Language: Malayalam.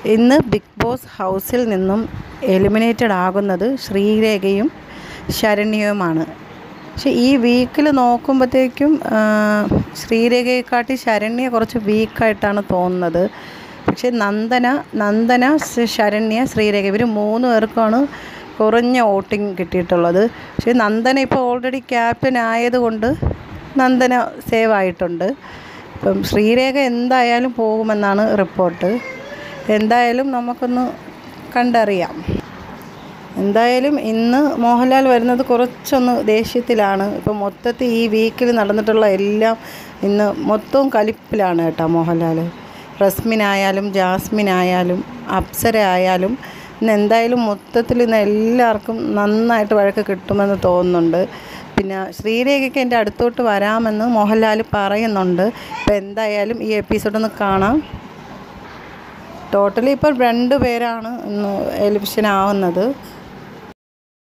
ഇന്ന് ബിഗ് ബോസ് ഹൗസിൽ നിന്നും എലിമിനേറ്റഡ് ആകുന്നത് ശ്രീരേഖയും ശരണ്യയുമാണ് പക്ഷെ ഈ വീക്കിൽ നോക്കുമ്പോഴത്തേക്കും ശ്രീരേഖയെക്കാട്ടി ശരണ്യ കുറച്ച് വീക്കായിട്ടാണ് തോന്നുന്നത് പക്ഷെ നന്ദന നന്ദന ശ- ശരണ്യ ശ്രീരേഖ ഇവർ മൂന്ന് പേർക്കാണ് കുറഞ്ഞ വോട്ടിംഗ് കിട്ടിയിട്ടുള്ളത് പക്ഷേ നന്ദന ഇപ്പോൾ ഓൾറെഡി ക്യാപ്റ്റൻ ആയതുകൊണ്ട് നന്ദന സേവ് ആയിട്ടുണ്ട് ഇപ്പം ശ്രീരേഖ എന്തായാലും പോകുമെന്നാണ് റിപ്പോർട്ട് എന്തായാലും നമുക്കൊന്ന് കണ്ടറിയാം എന്തായാലും ഇന്ന് മോഹൻലാൽ വരുന്നത് കുറച്ചൊന്ന് ദേഷ്യത്തിലാണ് ഇപ്പം മൊത്തത്തിൽ ഈ വീക്കിൽ നടന്നിട്ടുള്ള എല്ലാം ഇന്ന് മൊത്തവും കലിപ്പിലാണ് കേട്ടോ മോഹൻലാൽ റസ്മിനായാലും ജാസ്മിനായാലും അപ്സര ആയാലും ഇന്ന് എന്തായാലും മൊത്തത്തിൽ ഇന്ന് എല്ലാവർക്കും നന്നായിട്ട് വഴക്ക് കിട്ടുമെന്ന് തോന്നുന്നുണ്ട് പിന്നെ ശ്രീരേഖയ്ക്ക് എൻ്റെ അടുത്തോട്ട് വരാമെന്ന് മോഹൻലാൽ പറയുന്നുണ്ട് ഇപ്പം എന്തായാലും ഈ എപ്പിസോഡൊന്ന് കാണാം ടോട്ടലി ഇപ്പോൾ രണ്ട് പേരാണ് ഇന്ന് എലിമിഷൻ ആവുന്നത്